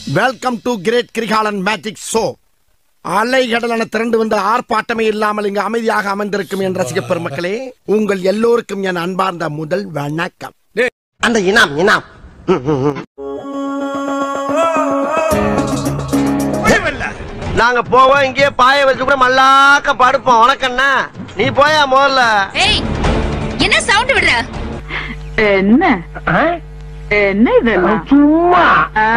Welcome to great Kirikalan magic show அலைகடலான திரண்டு வந்த ஆர்ப்பாட்டமே இல்லாமல் இங்கு அமைதியாக அமர்ந்திருக்கும் என் ரசிக பெருமக்களே உங்கள் எல்லோருக்கும் என் அன்பார்ந்த முதல் வணக்கம் அந்த இனாம் இனாம் நாங்க போவோம் இங்கேயே பாய வச்சு கூட மல்லாக்க படுப்போம் வணக்கண்ணா நீ போயா முதல்ல ஏய் என்ன சவுண்ட் விடுற என்ன என்ன இதெல்லாம் சும்மா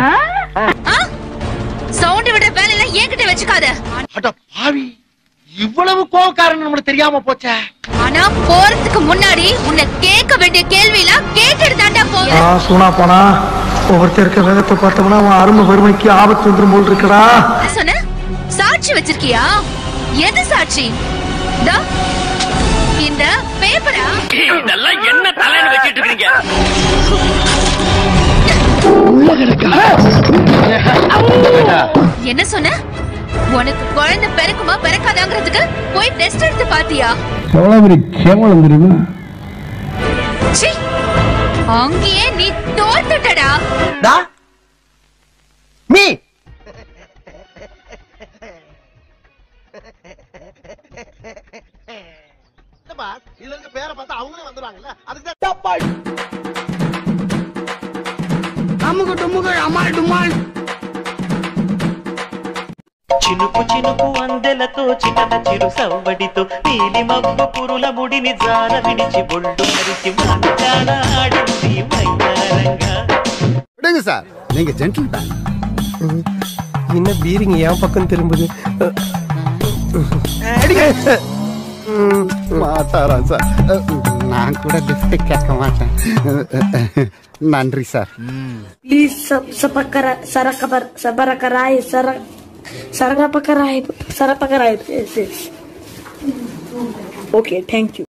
சவுண்ட் விடுற வேலை எல்லாம் என்கிட்ட வச்சுக்காத அட பாவி இவ்வளவு கோவக்காரன் நம்மளுக்கு தெரியாம போச்சே ஆனா போறதுக்கு முன்னாடி உன்னை கேட்க வேண்டிய கேள்வி எல்லாம் கேட்டுட்டு தாண்டா போவேன் ஆ, சூனா போனா ஒவ்வொருத்தர் இருக்க வேகத்தை பார்த்தோம்னா அவன் அருமை வறுமைக்கு ஆபத்து வந்துரும் போல் இருக்கடா என்ன சொன்ன சாட்சி வச்சிருக்கியா எது சாட்சி தா, இந்த பேப்பரா இதெல்லாம் என்ன தலைன்னு வச்சிட்டு இருக்கீங்க என்ன சொன்ன உனக்கு குழந்தை பிறக்குமா பிறக்காதாங்கிறதுக்கு போய் டெஸ்ட் எடுத்து பாத்தியா எவ்வளவு பெரிய கேவலம் தெரியுமா சீ, அங்கேயே நீ தோத்துட்டடா டா மீ இதுல இருந்து பேரை பார்த்தா அவங்களே வந்துருவாங்கல்ல அதுக்கு చినుకు చినుకు అందెలతో చిటన చిరు సవ్వడితో నీలి మబ్బు కురుల ముడిని జార విడిచి బొళ్ళు మరిచి మాట్లాడ ఆడింది మైదారంగా விடுங்க சார் நீங்க ஜென்டில் மேன் என்ன பீரிங்க என் பக்கம் திரும்புது மாட்டாரா சார் நான் கூட லிஃப்ட் கேட்க மாட்டேன் நன்றி sir Please sub sapakara sarakabar sabarakarai sara sarangapakarai sarapakarai yes yes. Okay, thank you.